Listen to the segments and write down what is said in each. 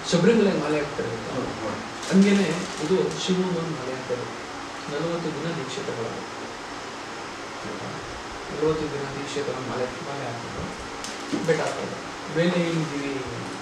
ಶಬರಿಮಲೆ ಮಾಲೆ ಹಾಕ್ತಾರೆ ಹಂಗೇನೆ ಇದು ಶಿವನ ಒಂದು ಮಾಲೆ ಹಾಕೋದು ನಲವತ್ತು ದಿನ ದೀಕ್ಷೆ ತಗೊಳ್ಳೋದು ನಲವತ್ತು ದಿನ ದೀಕ್ಷೆ ತಗೊಂಡು ಮಾಲೆ ಮಾಲೆ ಹಾಕೋದು ಬೆಟ್ಟ ಹಾಕೋದು ಬೇಲೆ ಹಿಂಗಿವಿ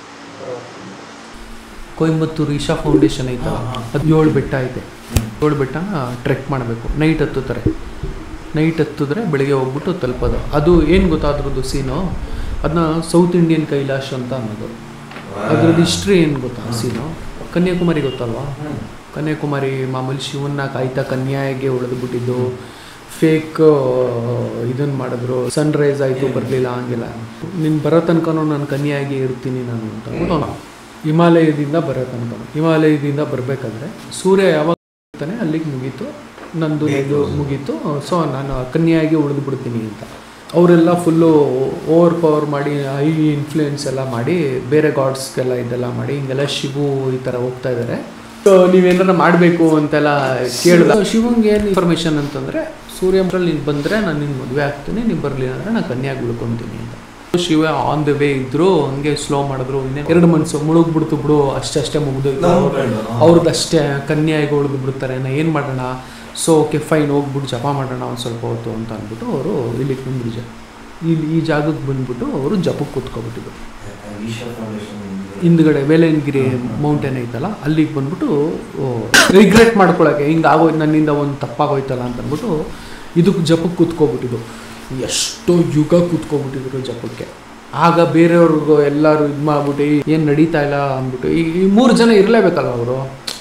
ಕೊಯಂಬತ್ತೂರು ಈಶಾ ಫೌಂಡೇಶನ್ ಐತಲ್ಲ ಅದು ಏಳು ಬೆಟ್ಟ ಐತೆ ಏಳು ಬೆಟ್ಟನ ಟ್ರೆಕ್ ಮಾಡಬೇಕು ನೈಟ್ ಹತ್ತುತ್ತಾರೆ ನೈಟ್ ಹತ್ತಿದ್ರೆ ಬೆಳಿಗ್ಗೆ ಹೋಗ್ಬಿಟ್ಟು ತಲುಪೋದು ಅದು ಏನು ಗೊತ್ತಾದ್ರದ್ದು ಸೀನು ಅದನ್ನ ಸೌತ್ ಇಂಡಿಯನ್ ಕೈಲಾಶ್ ಅಂತ ಅನ್ನೋದು ಅದ್ರದ್ದು ಹಿಸ್ಟ್ರಿ ಏನು ಗೊತ್ತಾ ಸೀನು ಕನ್ಯಾಕುಮಾರಿ ಗೊತ್ತಲ್ವಾ ಕನ್ಯಾಕುಮಾರಿ ಮಾಮೂಲಿ ಶಿವನ್ನ ಕಾಯ್ತಾ ಕನ್ಯಾಗೆ ಉಳಿದ್ಬಿಟ್ಟಿದ್ದು ಫೇಕ್ ಇದನ್ನು ಮಾಡಿದ್ರು ಸನ್ರೈಸ್ ಆಯಿತು ಬರಲಿಲ್ಲ ಹಂಗೆಲ್ಲ ನೀನು ಬರೋ ತನಕನೂ ನಾನು ಕನ್ಯಾಗಿ ಇರ್ತೀನಿ ನಾನು ಅಂತ ಅಂದ್ಬಿಟ್ಟು ಅವ್ನು ಹಿಮಾಲಯದಿಂದ ಬರೋ ತನಕ ಹಿಮಾಲಯದಿಂದ ಬರಬೇಕಾದ್ರೆ ಸೂರ್ಯ ಯಾವಾಗ ಇರ್ತಾನೆ ಅಲ್ಲಿಗೆ ಮುಗೀತು ನಂದು ಇದು ಮುಗೀತು ಸೊ ನಾನು ಕನ್ಯಾಗಿ ಉಳಿದು ಬಿಡ್ತೀನಿ ಅಂತ ಅವರೆಲ್ಲ ಫುಲ್ಲು ಓವರ್ ಪವರ್ ಮಾಡಿ ಹೈ ಇನ್ಫ್ಲೂಯೆನ್ಸ್ ಎಲ್ಲ ಮಾಡಿ ಬೇರೆ ಗಾಡ್ಸ್ಗೆಲ್ಲ ಇದೆಲ್ಲ ಮಾಡಿ ಹಿಂಗೆಲ್ಲ ಶಿವು ಈ ಥರ ಹೋಗ್ತಾ ಇದ್ದಾರೆ ಸೊ ನೀವೇನಾರ ಮಾಡಬೇಕು ಅಂತೆಲ್ಲ ಕೇಳಿದ ಶಿವಂಗೆ ಏನು ಇನ್ಫಾರ್ಮೇಷನ್ ಅಂತಂದರೆ ಸೂರ್ಯಮಂಡ್ರಲ್ಲಿ ನೀನು ಬಂದರೆ ನಾನು ನಿನ್ನ ಮದುವೆ ಆಗ್ತೀನಿ ನೀನು ಬರಲಿಲ್ಲ ಅಂದರೆ ನಾನು ಕನ್ಯಾಗಿ ಉಳ್ಕೊತೀನಿ ಅಂತ ಶಿವ ಆನ್ ದ ವೇ ಇದ್ರು ಹಂಗೆ ಸ್ಲೋ ಮಾಡಿದ್ರು ಇನ್ನೇನು ಎರಡು ಮನ್ಸು ಮುಳುಗ್ಬಿಡ್ತು ಬಿಡು ಅಷ್ಟೇ ಮುಗಿದೋಯ್ತು ನಮ್ಮ friend, ಹಾ. ಅವ್ರದ್ದು ಅಷ್ಟೇ ಕನ್ಯಾಗಿ ಉಳಿದು ಬಿಡ್ತಾರೆ ನಾ ಏನು ಮಾಡೋಣ ಸೊ ಓಕೆ ಫೈನ್ ಹೋಗ್ಬಿಟ್ಟು ಜಪ ಮಾಡೋಣ ಒಂದು ಸ್ವಲ್ಪ ಹೊತ್ತು ಅಂತ ಅಂದ್ಬಿಟ್ಟು ಅವರು ಇಲ್ಲಿಗೆ ಬಂದ್ರು ಜ ಇಲ್ಲಿ ಈ ಜಾಗಕ್ಕೆ ಬಂದ್ಬಿಟ್ಟು ಅವರು ಜಪಕ್ಕೆ ಕೂತ್ಕೊಬಿಟ್ಟಿದ್ರು ಈಶಾ ಫೌಂಡೇಶನ್ ಹಿಂದ್ಗಡೆ ವೇಲನಗಿರಿ ಮೌಂಟೇನ್ ಐತಲ್ಲ ಅಲ್ಲಿಗೆ ಬಂದ್ಬಿಟ್ಟು ರಿಗ್ರೆಟ್ ಮಾಡ್ಕೊಳಕ್ಕೆ ಹಿಂಗೆ ಆಗೋಯ್ತು ನನ್ನಿಂದ ಒಂದು ತಪ್ಪಾಗೋಯ್ತಲ್ಲ ಅಂತ ಅಂದ್ಬಿಟ್ಟು ಇದಕ್ಕೆ ಜಪಕ್ಕೆ ಕೂತ್ಕೊಬಿಟ್ಟಿದ್ದು ಎಷ್ಟೋ ಯುಗ ಕೂತ್ಕೊಬಿಟ್ಟಿದ್ರು ಜಪಕ್ಕೆ ಆಗ ಬೇರೆಯವ್ರಿಗೂ ಎಲ್ಲರೂ ಇದು ಮಾಡ್ಬಿಟ್ಟು ಏನು ನಡೀತಾ ಇಲ್ಲ ಅಂದ್ಬಿಟ್ಟು ಈ ಈ ಮೂರು ಜನ ಇರಲೇಬೇಕಲ್ಲ ಅವರು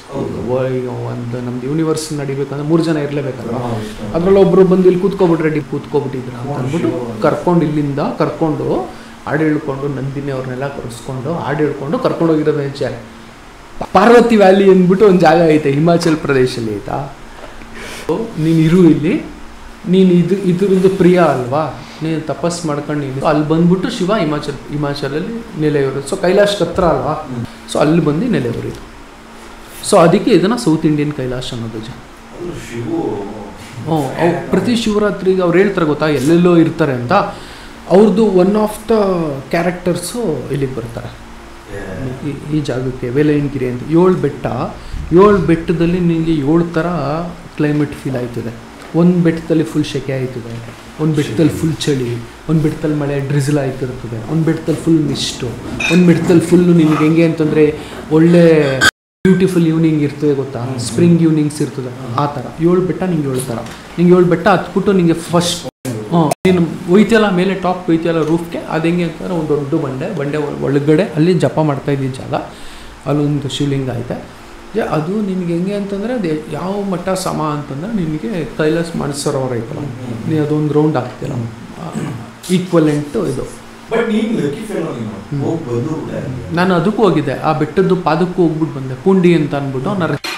ಈಗ ಒಂದು ನಮ್ದು ಯೂನಿವರ್ಸ್ ನಡಿಬೇಕಂದ್ರೆ ಮೂರು ಜನ ಇರಲೇಬೇಕಲ್ಲ ಅದ್ರಲ್ಲಿ ಒಬ್ರು ಬಂದು ಇಲ್ಲಿ ಕೂತ್ಕೊಬಿಟ್ರೆ ರೆಡಿ ಕೂತ್ಕೊಬಿಟ್ಟಿದ್ರ ಅಂತ ಅಂದ್ಬಿಟ್ಟು ಕರ್ಕೊಂಡು ಇಲ್ಲಿಂದ ಕರ್ಕೊಂಡು ಹಾಡು ಹೇಳ್ಕೊಂಡು ನಂದಿನಿ ಅವ್ರನ್ನೆಲ್ಲ ಕರೆಸ್ಕೊಂಡು ಹಾಡು ಹೇಳ್ಕೊಂಡು ಕರ್ಕೊಂಡು ಹೋಗಿರೋದು ನಿಜ ಪಾರ್ವತಿ ವ್ಯಾಲಿ ಅಂದ್ಬಿಟ್ಟು ಒಂದು ಜಾಗ ಐತೆ ಹಿಮಾಚಲ್ ಪ್ರದೇಶಲ್ಲಿ ಆಯ್ತಾ ನೀನು ಇರು ಇಲ್ಲಿ ನೀನು ಇದು ಇದ್ರದ್ದು ಪ್ರಿಯ ಅಲ್ವಾ ನೀನು ತಪಸ್ ಮಾಡ್ಕೊಂಡು ನೀನು ಅಲ್ಲಿ ಬಂದ್ಬಿಟ್ಟು ಶಿವ ಹಿಮಾಚಲ್ ಹಿಮಾಚಲಲ್ಲಿ ನೆಲೆಯೂರು ಸೊ ಕೈಲಾಶ್ ಹತ್ರ ಅಲ್ವಾ ಸೊ ಅಲ್ಲಿ ಬಂದು ನೆಲೆಯೂರಿದು ಸೊ ಅದಕ್ಕೆ ಇದನ್ನು ಸೌತ್ ಇಂಡಿಯನ್ ಕೈಲಾಶ್ ಅನ್ನೋದು ಜನ ಅದು ಶಿವು ಹ್ಞೂ ಅವ್ ಪ್ರತಿ ಶಿವರಾತ್ರಿಗೆ ಅವ್ರು ಹೇಳ್ತಾರೆ ಗೊತ್ತಾ ಎಲ್ಲೆಲ್ಲೋ ಇರ್ತಾರೆ ಅಂತ ಅವ್ರದ್ದು ಒನ್ ಆಫ್ ದ ಕ್ಯಾರೆಕ್ಟರ್ಸು ಇಲ್ಲಿಗೆ ಬರ್ತಾರೆ ಈ- ಈ ಜಾಗಕ್ಕೆ ವೇಲಯನಗಿರಿ ಅಂತ ಏಳು ಬೆಟ್ಟ ಏಳು ಬೆಟ್ಟದಲ್ಲಿ ನಿನಗೆ ಏಳು ಥರ ಕ್ಲೈಮೇಟ್ ಫೀಲ್ ಆಯ್ತದೆ ಒಂದು ಬೆಟ್ಟದಲ್ಲಿ ಫುಲ್ ಸೆಕೆ ಆಯ್ತದೆ ಒಂದು ಬೆಟ್ಟದಲ್ಲಿ ಫುಲ್ ಚಳಿ ಒಂದು ಬೆಟ್ಟದಲ್ಲಿ ಮಳೆ ಡ್ರಿಸಲ್ ಆಯ್ತಿರ್ತದೆ ಒಂದು ಬೆಟ್ಟದಲ್ಲಿ ಫುಲ್ ಮಿಸ್ಟು ಒಂದು ಬೆಟ್ಟದಲ್ಲಿ ಫುಲ್ಲು ನಿನಗೆ ಹೆಂಗೆ ಅಂತಂದರೆ ಒಳ್ಳೆ ಬ್ಯೂಟಿಫುಲ್ ಈವ್ನಿಂಗ್ ಇರ್ತದೆ ಗೊತ್ತಾ ಸ್ಪ್ರಿಂಗ್ ಈವ್ನಿಂಗ್ಸ್ ಇರ್ತದೆ ಆ ಥರ ಏಳು ಬೆಟ್ಟ ನಿಂಗೆ ಏಳು ಥರ ನಿಂಗೆ ಏಳು ಬೆಟ್ಟ ಹತ್ಬಿಟ್ಟು ನಿಂಗೆ ಫಸ್ಟ್ ಹ್ಞೂ ನೀನು ಒಯ್ತಿಯಲ್ಲ ಮೇಲೆ ಟಾಪ್ ಒಯ್ತಿಯಲ್ಲ ರೂಫ್ಗೆ ಅದು ಹೆಂಗೆ ಅಂತಂದ್ರೆ ಒಂದು ದೊಡ್ಡ ಬಂಡೆ ಬಂಡೆ ಒಳ- ಒಳಗಡೆ ಅಲ್ಲಿ ಜಪ ಮಾಡ್ತಾ ಇದ್ದಿದ್ದ ಜಾಗ ಅಲ್ಲೊಂದು ಶಿವಲಿಂಗ ಐತೆ ಜ ಅದು ನಿನಗೆ ಹೆಂಗೆ ಅಂತಂದರೆ ಅದು ಯಾವ ಮಟ್ಟ ಸಮ ಅಂತಂದರೆ ನಿನಗೆ ಕೈಲಾಸ್ ಮಾನಸರೋವರ ಐತಲ್ಲ ನೀನು ಅದೊಂದು ರೌಂಡ್ ಹಾಕ್ತಿಲ್ಲ ಈಕ್ವಲೆಂಟು ಇದು ಬಟ್ ನೀನ್ ಲಕ್ಕಿ ಫೇಲ್ ನೀನು ಹೋಗಿ ಬಂದು ನಾನು ಅದಕ್ಕೂ ಹೋಗಿದ್ದೆ ಆ ಬೆಟ್ಟದ್ದು ಪಾದಕ್ಕೂ ಹೋಗ್ಬಿಟ್ಟು ಬಂದೆ ಪುಂಡಿ ಅಂತ ಅಂದ್ಬಿಟ್ಟು ನಾನು